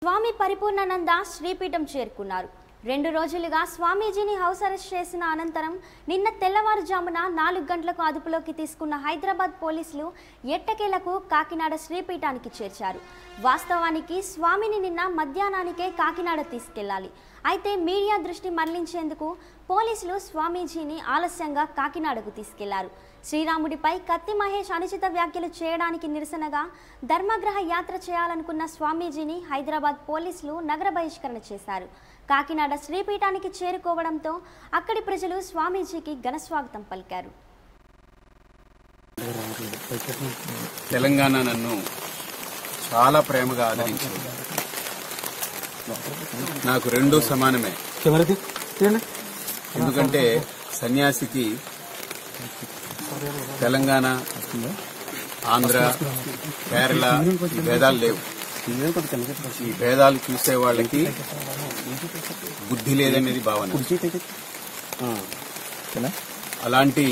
స్వామి పరిపూర్ణానంద శ్రీపీఠం చేరుకున్నారు రెండు రోజులుగా స్వామీజీని హౌస్ అరెస్ట్ చేసిన అనంతరం నిన్న తెల్లవారుజామున నాలుగు గంటలకు అదుపులోకి తీసుకున్న హైదరాబాద్ పోలీసులు ఎట్టకేలకు కాకినాడ శ్రీపీఠానికి చేర్చారు వాస్తవానికి స్వామిని నిన్న మధ్యాహ్నానికే కాకినాడ తీసుకెళ్లాలి అయితే మీడియా దృష్టి మరలించేందుకు పోలీసులు స్వామీజీని ఆలస్యంగా కాకినాడకు తీసుకెళ్లారు శ్రీరాముడిపై కత్తి మహేష్ అనుచిత వ్యాఖ్యలు చేయడానికి నిరసనగా ధర్మగ్రహ యాత్ర చేయాలనుకున్న స్వామీజీని హైదరాబాద్ పోలీసులు నగర బహిష్కరణ చేశారు కాకినాడ శ్రీపీఠానికి చేరుకోవడంతో అక్కడి ప్రజలు స్వామీజీకి ఘనస్వాగతం పలికారు తెలంగాణ నన్ను చాలా ప్రేమగా ఆదరించింది నాకు రెండు సమానమే కెమెరాకి తీయండి ఎందుకంటే సన్యాసికి తెలంగాణ ఆంధ్ర కేరళ ఈ భేదాలు లేవు ఈ భేదాలు చూసే వాళ్ళకి బుద్ధి లేదనేది భావన అలాంటి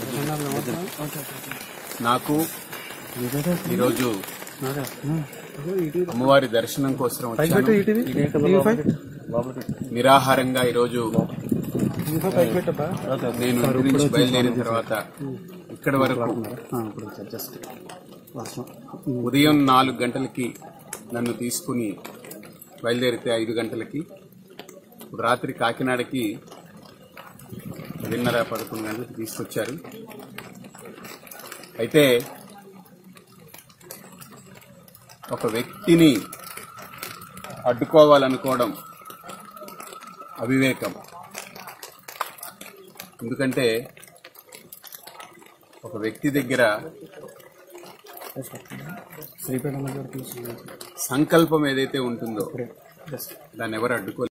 నాకు ఈరోజు అమ్మవారి దర్శనం కోసం వచ్చాను నిరాహారంగా ఈరోజు నేను ఇంటి నుంచి బయలుదేరిన తర్వాత ఇక్కడి వరకు ఉదయం నాలుగు గంటలకి నన్ను తీసుకుని బయలుదేరితే ఐదు గంటలకి ఇప్పుడు రాత్రి కాకినాడకి పదిన్నర పదకొండు గంటలకి తీసుకొచ్చారు అయితే ఒక వ్యక్తిని అడ్డుకోవాలనుకోవడం అవివేకం ఎందుకంటే ఒక వ్యక్తి దగ్గర సంకల్పం ఏదైతే ఉంటుందో దాన్ని ఎవరు అడ్డుకో